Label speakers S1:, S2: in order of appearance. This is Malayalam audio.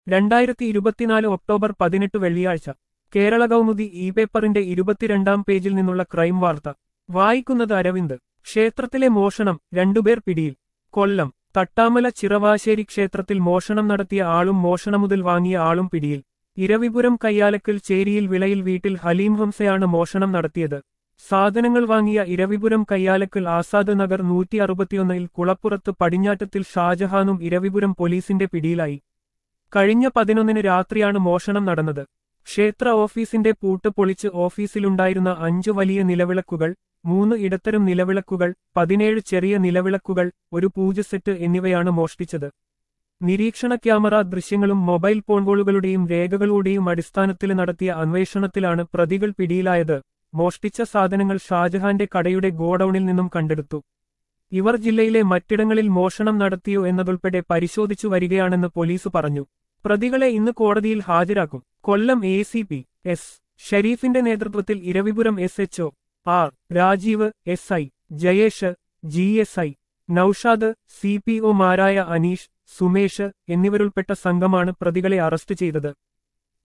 S1: രണ്ടായിരത്തി ഇരുപത്തിനാല് ഒക്ടോബർ പതിനെട്ട് വെള്ളിയാഴ്ച കേരള കൗമുദി ഇ പേപ്പറിന്റെ ഇരുപത്തിരണ്ടാം പേജിൽ നിന്നുള്ള ക്രൈം വാർത്ത വായിക്കുന്നത് അരവിന്ദ് ക്ഷേത്രത്തിലെ മോഷണം രണ്ടുപേർ പിടിയിൽ കൊല്ലം തട്ടാമല ചിറവാശ്ശേരി ക്ഷേത്രത്തിൽ മോഷണം നടത്തിയ ആളും മോഷണമുതൽ വാങ്ങിയ ആളും പിടിയിൽ ഇരവിപുരം കയ്യാലക്കൽ ചേരിയിൽ വിളയിൽ വീട്ടിൽ ഹലീം ഹംസയാണ് മോഷണം നടത്തിയത് സാധനങ്ങൾ വാങ്ങിയ ഇരവിപുരം കയ്യാലക്കൽ ആസാദ് നഗർ നൂറ്റി അറുപത്തിയൊന്നിൽ കുളപ്പുറത്ത് പടിഞ്ഞാറ്റത്തിൽ ഷാജഹാനും ഇരവിപുരം പോലീസിന്റെ പിടിയിലായി കഴിഞ്ഞ പതിനൊന്നിന് രാത്രിയാണ് മോഷണം നടന്നത് ക്ഷേത്ര ഓഫീസിന്റെ പൂട്ട് പൊളിച്ച് ഓഫീസിലുണ്ടായിരുന്ന അഞ്ചു വലിയ നിലവിളക്കുകൾ മൂന്ന് ഇടത്തരം നിലവിളക്കുകൾ പതിനേഴ് ചെറിയ നിലവിളക്കുകൾ ഒരു പൂജസെറ്റ് എന്നിവയാണ് മോഷ്ടിച്ചത് നിരീക്ഷണ ക്യാമറ ദൃശ്യങ്ങളും മൊബൈൽ ഫോൺകോളുകളുടെയും രേഖകളുടെയും അടിസ്ഥാനത്തിൽ നടത്തിയ അന്വേഷണത്തിലാണ് പ്രതികൾ പിടിയിലായത് മോഷ്ടിച്ച സാധനങ്ങൾ ഷാജഹാന്റെ കടയുടെ ഗോഡൌണിൽ നിന്നും കണ്ടെടുത്തു ഇവർ ജില്ലയിലെ മറ്റിടങ്ങളിൽ മോഷണം നടത്തിയോ എന്നതുൾപ്പെടെ പരിശോധിച്ചു വരികയാണെന്ന് പോലീസ് പറഞ്ഞു പ്രതികളെ ഇന്ന് കോടതിയിൽ ഹാജരാക്കും Kollam A C P S ഷരീഫിന്റെ നേതൃത്വത്തിൽ Eravipuram S HO R Rajeev S I Jayesh G S I Noushad C P ഒമാരായ അനീഷ് സുമേഷ് എന്നിവരുൾപ്പെട്ട സംഘമാണ് പ്രതികളെ അറസ്റ്റ് ചെയ്തത്